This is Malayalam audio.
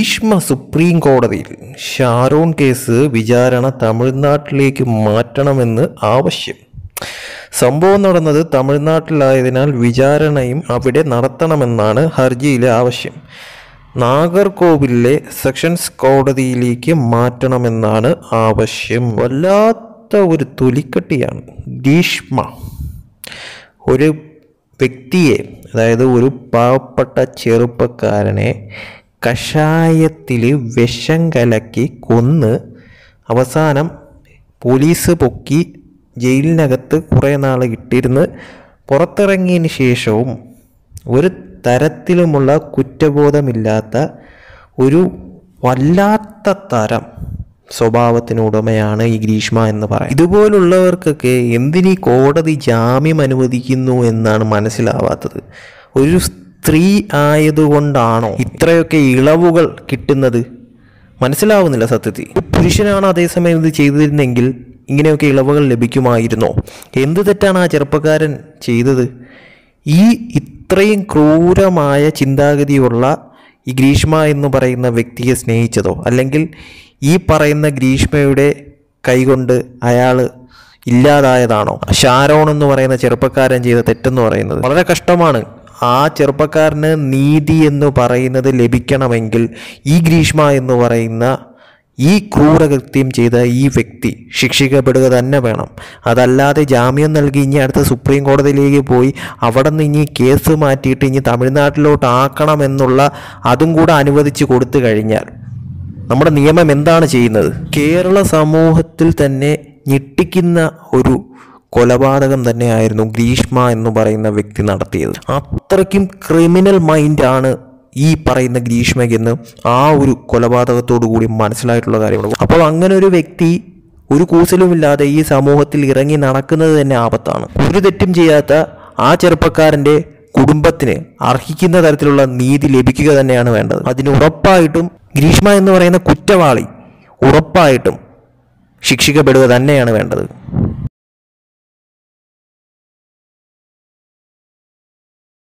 ഗ്രീഷ്മ സുപ്രീം കോടതിയിൽ ഷാരോൺ കേസ് വിചാരണ തമിഴ്നാട്ടിലേക്ക് മാറ്റണമെന്ന് ആവശ്യം സംഭവം നടന്നത് തമിഴ്നാട്ടിലായതിനാൽ വിചാരണയും അവിടെ നടത്തണമെന്നാണ് ഹർജിയിലെ ആവശ്യം നാഗർകോവിലിലെ സെഷൻസ് കോടതിയിലേക്ക് മാറ്റണമെന്നാണ് ആവശ്യം വല്ലാത്ത ഒരു തൊലിക്കട്ടിയാണ് ഗ്രീഷ്മ ഒരു വ്യക്തിയെ അതായത് ഒരു പാവപ്പെട്ട ചെറുപ്പക്കാരനെ കഷായത്തിൽ വിഷം കലക്കി കൊന്ന് അവസാനം പോലീസ് പൊക്കി ജയിലിനകത്ത് കുറേ നാൾ ഇട്ടിരുന്ന് പുറത്തിറങ്ങിയതിന് ശേഷവും ഒരു തരത്തിലുമുള്ള കുറ്റബോധമില്ലാത്ത ഒരു വല്ലാത്ത തരം സ്വഭാവത്തിനുടമയാണ് ഈ ഗ്രീഷ്മ എന്ന് പറയാം ഇതുപോലുള്ളവർക്കൊക്കെ എന്തിനീ കോടതി ജാമ്യം അനുവദിക്കുന്നു എന്നാണ് മനസ്സിലാവാത്തത് ഒരു സ്ത്രീ ആയതുകൊണ്ടാണോ ഇത്രയൊക്കെ ഇളവുകൾ കിട്ടുന്നത് മനസ്സിലാവുന്നില്ല സത്യത്തിൽ ഒരു പുരുഷനാണ് അതേസമയം ഇത് ചെയ്തിരുന്നെങ്കിൽ ഇങ്ങനെയൊക്കെ ഇളവുകൾ ലഭിക്കുമായിരുന്നോ എന്ത് തെറ്റാണ് ആ ചെറുപ്പക്കാരൻ ചെയ്തത് ഈ ഇത്രയും ക്രൂരമായ ചിന്താഗതിയുള്ള ഈ ഗ്രീഷ്മ എന്ന് പറയുന്ന വ്യക്തിയെ സ്നേഹിച്ചതോ അല്ലെങ്കിൽ ഈ പറയുന്ന ഗ്രീഷ്മയുടെ കൈകൊണ്ട് അയാൾ ഇല്ലാതായതാണോ ഷാരോൺ എന്ന് പറയുന്ന ചെറുപ്പക്കാരൻ ചെയ്ത തെറ്റെന്ന് പറയുന്നത് വളരെ കഷ്ടമാണ് ആ ചെറുപ്പക്കാരന് നീതി എന്ന് പറയുന്നത് ലഭിക്കണമെങ്കിൽ ഈ ഗ്രീഷ്മ എന്ന് പറയുന്ന ഈ ക്രൂരകൃത്യം ചെയ്ത ഈ വ്യക്തി ശിക്ഷിക്കപ്പെടുക തന്നെ വേണം അതല്ലാതെ ജാമ്യം നൽകി ഇനി അടുത്ത സുപ്രീം കോടതിയിലേക്ക് പോയി അവിടെ നിന്ന് ഇനി കേസ് മാറ്റിയിട്ട് ഇനി തമിഴ്നാട്ടിലോട്ട് ആക്കണമെന്നുള്ള അതും കൂടെ അനുവദിച്ച് കൊടുത്തു കഴിഞ്ഞാൽ നമ്മുടെ നിയമം എന്താണ് ചെയ്യുന്നത് കേരള സമൂഹത്തിൽ തന്നെ ഞെട്ടിക്കുന്ന ഒരു കൊലപാതകം തന്നെയായിരുന്നു ഗ്രീഷ്മ എന്ന് പറയുന്ന വ്യക്തി നടത്തിയത് അത്രയ്ക്കും ക്രിമിനൽ മൈൻഡാണ് ഈ പറയുന്ന ഗ്രീഷ്മയ്ക്കെന്ന് ആ ഒരു കൊലപാതകത്തോടു കൂടി മനസ്സിലായിട്ടുള്ള കാര്യമാണ് അപ്പോൾ അങ്ങനെ ഒരു വ്യക്തി ഒരു കൂസലുമില്ലാതെ ഈ സമൂഹത്തിൽ ഇറങ്ങി നടക്കുന്നത് തന്നെ ആപത്താണ് ഒരു തെറ്റും ചെയ്യാത്ത ആ ചെറുപ്പക്കാരൻ്റെ കുടുംബത്തിന് അർഹിക്കുന്ന തരത്തിലുള്ള നീതി ലഭിക്കുക തന്നെയാണ് വേണ്ടത് അതിന് ഉറപ്പായിട്ടും ഗ്രീഷ്മ എന്ന് പറയുന്ന കുറ്റവാളി ഉറപ്പായിട്ടും ശിക്ഷിക്കപ്പെടുക തന്നെയാണ് വേണ്ടത്